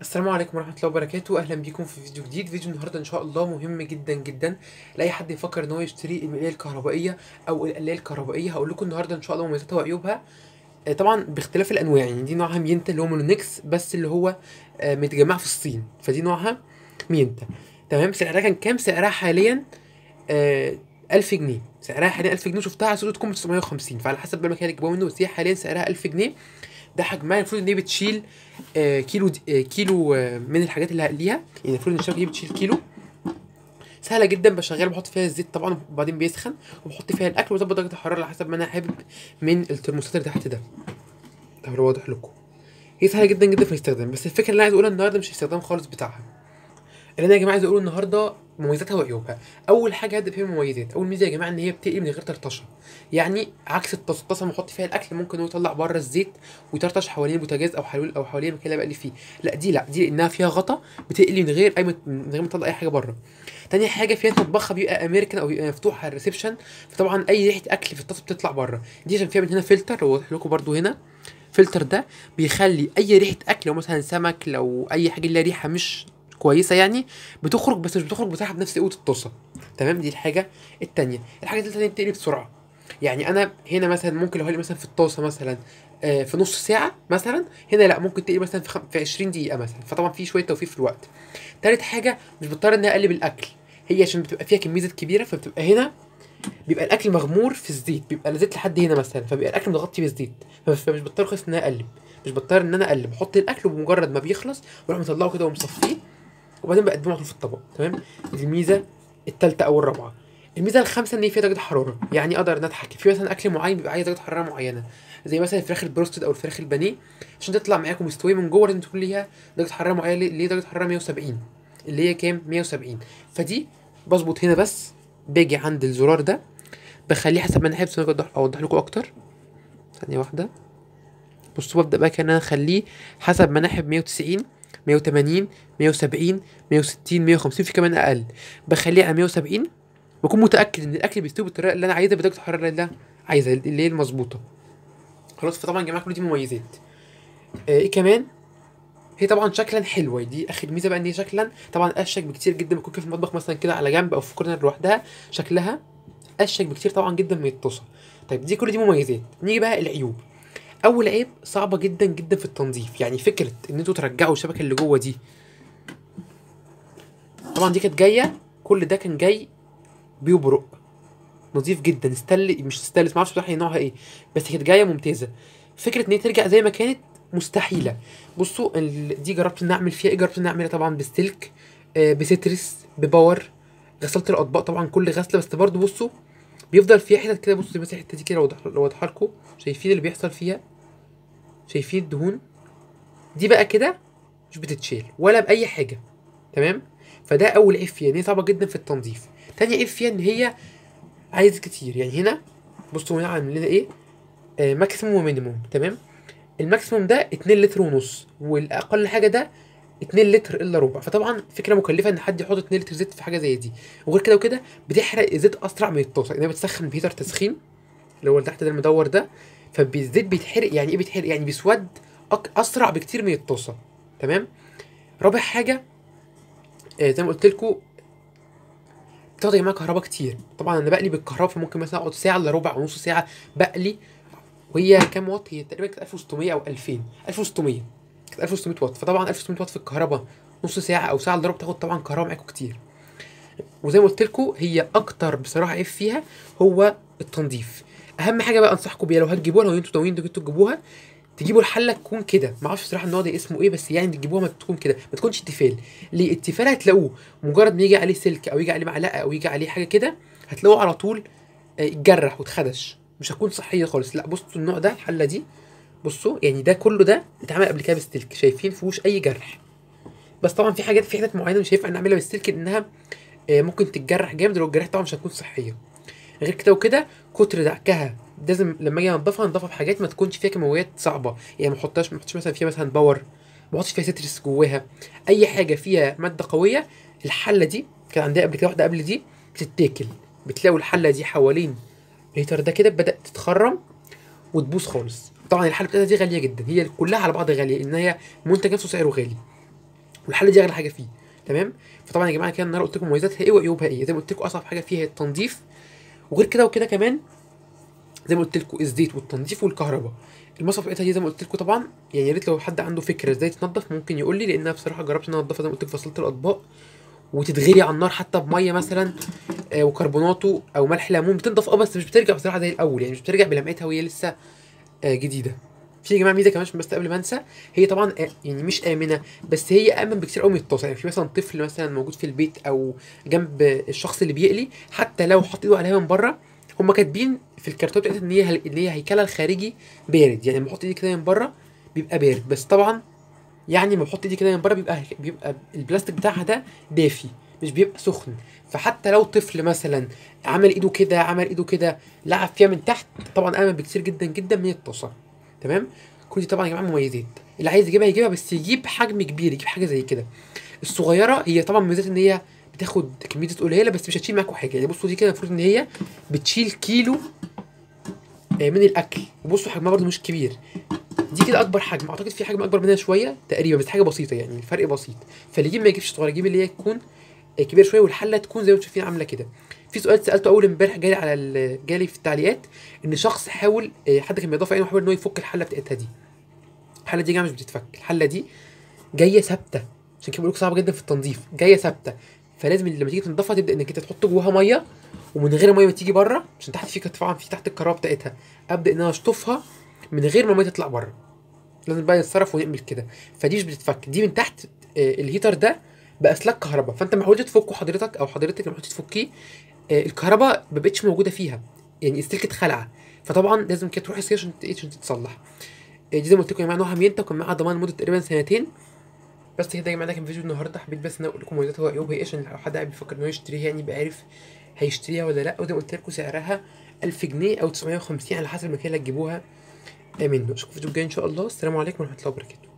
السلام عليكم ورحمة الله وبركاته أهلا بيكم في فيديو جديد فيديو النهاردة إن شاء الله مهم جدا جدا لأي حد يفكر إن هو يشتري المقلاية الكهربائية أو القلاية الكهربائية هقول لكم النهاردة إن شاء الله مميزاتها وعيوبها آه، طبعا باختلاف الأنواع يعني دي نوعها مينتا اللي هو مونونكس بس اللي هو آه، متجمع في الصين فدي نوعها مينتا تمام سعرها كان كام سعرها حاليا آه 1000 جنيه سعرها حاليا 1000 جنيه شفتها على سوق كوم 950 فعلى حسب بقى المكان اللي جابوها منه بس هي حاليا سعرها 1000 جنيه ده حجمها المفروض ان هي بتشيل آه كيلو دي آه كيلو آه من الحاجات اللي هقليها يعني المفروض ان الشبكه دي بتشيل كيلو سهله جدا بشغلها بحط فيها الزيت طبعا وبعدين بيسخن وبحط فيها الاكل وبظبط درجه الحراره على حسب ما انا حابب من الترموستات اللي تحت ده ده هو واضح لكم هي سهله جدا جدا في الاستخدام بس الفكره اللي انا عايز اقولها النهارده مش الاستخدام خالص بتاعها اللي انا يا جماعه عايز اقوله النهارده مميزاتها وعيوبها اول حاجه هبدا فيها المميزات اول ميزه يا جماعه ان هي بتقلي من غير طرطشه يعني عكس الطاسه الطاسه لما احط فيها الاكل ممكن هو يطلع بره الزيت ويطرطش حوالين البوتاجاز او حوالين او حوالين المكان اللي بقلي فيه لا دي لا دي لانها فيها غطا بتقلي من غير اي مت- من غير ما تطلع اي حاجه بره تاني حاجه فيها مطبخها بيبقى امريكان او بيبقى مفتوح على الريسبشن فطبعا اي ريحه اكل في الطاسه بتطلع بره دي عشان فيها من هنا فلتر واضح لكم برده هنا فلتر ده بيخلي اي ريحه اكل لو مثلا سمك لو اي حاجه ليها ريحه مش كويسه يعني بتخرج بس مش بتخرج بتاعها بنفس قوه الطاسه تمام دي الحاجه التانية الحاجه التانية بتقلي بسرعه يعني انا هنا مثلا ممكن لو هقلي مثلا في الطاسه مثلا آه، في نص ساعه مثلا هنا لا ممكن تقلي مثلا في, خم... في 20 دقيقه مثلا فطبعا في شويه توفير في الوقت تالت حاجه مش بضطر ان أنا اقلب الاكل هي عشان بتبقى فيها كميه زيت كبيره فبتبقى هنا بيبقى الاكل مغمور في الزيت بيبقى الزيت لحد هنا مثلا فبيبقى الاكل متغطي بالزيت فمش فمش بضطر خالص ان انا اقلب مش بضطر ان انا اقلب احط الاكل وبمجرد ما بيخلص بروح مطلعه كده ومصفيه وبعدين بقدمه على طول في الطبق تمام دي الميزه الثالثه او الرابعه الميزه الخامسه ان هي فيها درجه حراره يعني اقدر ان اتحكم في مثلا اكل معين بيبقى عايز درجه حراره معينه زي مثلا الفراخ البروستد او الفراخ البانيه عشان تطلع معاكم مستويه من جوه لازم تكون ليها درجه حراره معينه اللي هي درجه حراره 170 اللي هي كام 170 فدي بظبط هنا بس باجي عند الزرار ده بخليه حسب ما انا حابب ثواني اوضح اوضح لكم اكتر ثانيه واحده بصوا ببدا بقى كان انا اخليه حسب ما انا حابب 190 180 170 160 150 في كمان اقل بخليه على 170 بكون متاكد ان الاكل بيستوي بالطريقه اللي انا عايزها بدرجه الحراره اللي انا عايزها اللي هي المظبوطه خلاص فطبعا يا جماعه كل دي مميزات آه، ايه كمان هي طبعا شكلا حلوه دي اخر ميزه بقى ان هي شكلا طبعا اشيك بكتير جدا بتكون كده في المطبخ مثلا كده على جنب او في كورنر لوحدها شكلها اشيك بكتير طبعا جدا من الطاسه طيب دي كل دي مميزات نيجي بقى العيوب اول عيب صعبه جدا جدا في التنظيف يعني فكره ان انتوا ترجعوا الشبكه اللي جوه دي طبعا دي كانت جايه كل ده كان جاي بيبرق نظيف جدا استل مش ستانلس معرفش بصراحه هي نوعها ايه بس كانت جايه ممتازه فكره ان هي ترجع زي ما كانت مستحيله بصوا ال... دي جربت ان اعمل فيها ايه جربت ان اعملها طبعا بالسلك آه بسترس بباور غسلت الاطباق طبعا كل غسله بس برضو بصوا بيفضل فيها حتت كده بصوا زي مثلا الحته دي كده لو أوضح- لو اوضحها لكم شايفين اللي بيحصل فيها شايفين الدهون دي بقى كده مش بتتشيل ولا باي حاجه تمام فده اول عيب فيها ان هي صعبه جدا في التنظيف تاني عيب فيها ان هي عايز كتير يعني هنا بصوا هنا عامل لنا ايه آه ماكسيموم ومينيموم تمام الماكسيموم ده 2 لتر ونص والاقل حاجه ده 2 لتر الا ربع فطبعا فكره مكلفه ان حد يحط 2 لتر زيت في حاجه زي دي وغير كده وكده بتحرق الزيت اسرع من الطاسه انها بتسخن بهيتر تسخين اللي هو اللي تحت ده المدور ده فالزيت بيتحرق يعني ايه بيتحرق يعني بيسود أك- اسرع بكتير من الطاسه تمام رابع حاجه آه زي ما قلت لكم بتاخد يا جماعه كهرباء كتير طبعا انا بقلي بالكهرباء فممكن مثلا اقعد ساعه الا ربع ونص ساعه بقلي وهي كام واط هي تقريبا كانت 1600 او 2000 1600 كانت 1600 واط فطبعا 1600 واط في الكهرباء نص ساعه او ساعه الا ربع بتاخد طبعا كهرباء معاكم كتير وزي ما قلت لكم هي اكتر بصراحه عيب فيها هو التنظيف اهم حاجه بقى انصحكم بيها لو هتجيبوها لو انتوا ناويين انتوا تجيبوها تجيبوا الحله تكون كده ما اعرفش بصراحه النوع ده اسمه ايه بس يعني تجيبوها ما تكون كده ما تكونش تيفال ليه التيفال هتلاقوه مجرد ما يجي عليه سلك او يجي عليه معلقه او يجي عليه حاجه كده هتلاقوه على طول آه، اتجرح واتخدش مش هتكون صحيه خالص لا بصوا النوع ده الحله دي بصوا يعني ده كله ده اتعمل قبل كده بستلك شايفين فيهوش اي جرح بس طبعا في حاجات في حتت معينه مش هينفع نعملها بالسلك لانها آه، ممكن تتجرح جامد لو الجرح طبعا مش هتكون صحيه غير كده وكده كتر دعكها لازم لما اجي انضفها انضفها بحاجات ما تكونش فيها كيماويات صعبه يعني ما احطهاش ما احطش مثلا فيها مثلا باور ما احطش فيها سترس جواها اي حاجه فيها ماده قويه الحله دي كان عندها قبل كده واحده قبل دي بتتاكل بتلاقوا الحله دي حوالين الليتر ده كده بدات تتخرم وتبوظ خالص طبعا الحله بتاعتها دي غاليه جدا هي كلها على بعض غاليه ان هي منتج نفسه سعره غالي والحله دي اغلى حاجه فيه تمام فطبعا يا جماعه كده النهارده قلت لكم مميزاتها ايه وعيوبها ايه زي ما قلت لكم اصعب حاجه فيها هي التنظيف وغير كده وكده كمان زي ما قلت لكم الزيت والتنظيف والكهرباء المصرف بتاعتها دي زي ما قلت لكم طبعا يعني يا ريت لو حد عنده فكره ازاي تنظف ممكن يقول لي لان انا بصراحه جربت ان انا انضفها زي ما قلت لكم في غساله الاطباق وتتغلي على النار حتى بميه مثلا آه وكربوناته او ملح ليمون بتنضف اه بس مش بترجع بصراحه زي الاول يعني مش بترجع بلمعتها وهي لسه آه جديده في يا جماعه ميزه كمان عشان بس قبل ما انسى هي طبعا آه يعني مش امنه بس هي امن بكتير قوي من الطاسه يعني في مثلا طفل مثلا موجود في البيت او جنب الشخص اللي بيقلي حتى لو حط ايده عليها من بره هم كاتبين في الكرتون بتاعتها ان هي هل- ان هي هيكلها الخارجي بارد يعني لما بحط ايدي كده من بره بيبقى بارد بس طبعا يعني لما بحط ايدي كده من بره بيبقى بيبقى البلاستيك بتاعها ده دافي مش بيبقى سخن فحتى لو طفل مثلا عمل ايده كده عمل ايده كده لعب فيها من تحت طبعا امن بكتير جدا جدا من الطاسه تمام كل دي طبعا يا جماعه مميزات اللي عايز يجيبها يجيبها بس يجيب حجم كبير يجيب حاجه زي كده الصغيره هي طبعا ميزات ان هي بتاخد كميه زيت قليله بس مش هتشيل معاكوا حاجه يعني بصوا دي كده المفروض ان هي بتشيل كيلو آه، من الاكل وبصوا حجمها برده مش كبير دي كده اكبر حجم اعتقد في حجم اكبر منها شويه تقريبا بس حاجه بسيطه يعني الفرق بسيط فاللي يجيب ما يجيبش صغير يجيب اللي هي تكون آه، كبيره شويه والحله تكون زي ما انتم شايفين عامله كده في سؤال سالته اول امبارح جالي على ال- جالي في التعليقات ان شخص حاول آه، حد كان بيضاف عينه وحاول ان هو يفك الحله بتاعتها دي الحله دي يا جماعه مش بتتفك الحله دي جايه ثابته عشان كده بقول لك صعبه جدا في التنظيف جايه ثابته فلازم لما تيجي تنضفها تبدا انك انت تحط جواها ميه ومن غير الميه ما تيجي بره عشان تحت في كانت طبعا في تحت الكهرباء بتاعتها ابدا ان انا اشطفها من غير ما الميه تطلع بره لازم بقى نتصرف ونعمل كده فدي مش بتتفك دي من تحت آه، الهيتر ده باسلاك كهرباء فانت ما حاولتش تفكه حضرتك او حضرتك لما حاولتش تفكيه آه، الكهرباء ما بقتش موجوده فيها يعني السلك اتخلع فطبعا لازم كده تروح السير عشان إيه، عشان تتصلح آه، دي زي ما قلت لكم يا جماعه نوعها مينتا وكان معاها ضمان لمده تقريبا سنتين بس كده يا جماعه ده كان فيديو النهارده حبيت بس ان أنا اقول لكم مميزاتها وعيوبها ايه عشان لو حد قاعد بيفكر ان هو يشتريها يعني يبقى عارف هيشتريها ولا لا وزي ما قلت لكم سعرها 1000 جنيه او 950 على حسب المكان اللي هتجيبوها منه اشوفكم في الفيديو الجاي ان شاء الله السلام عليكم ورحمه الله وبركاته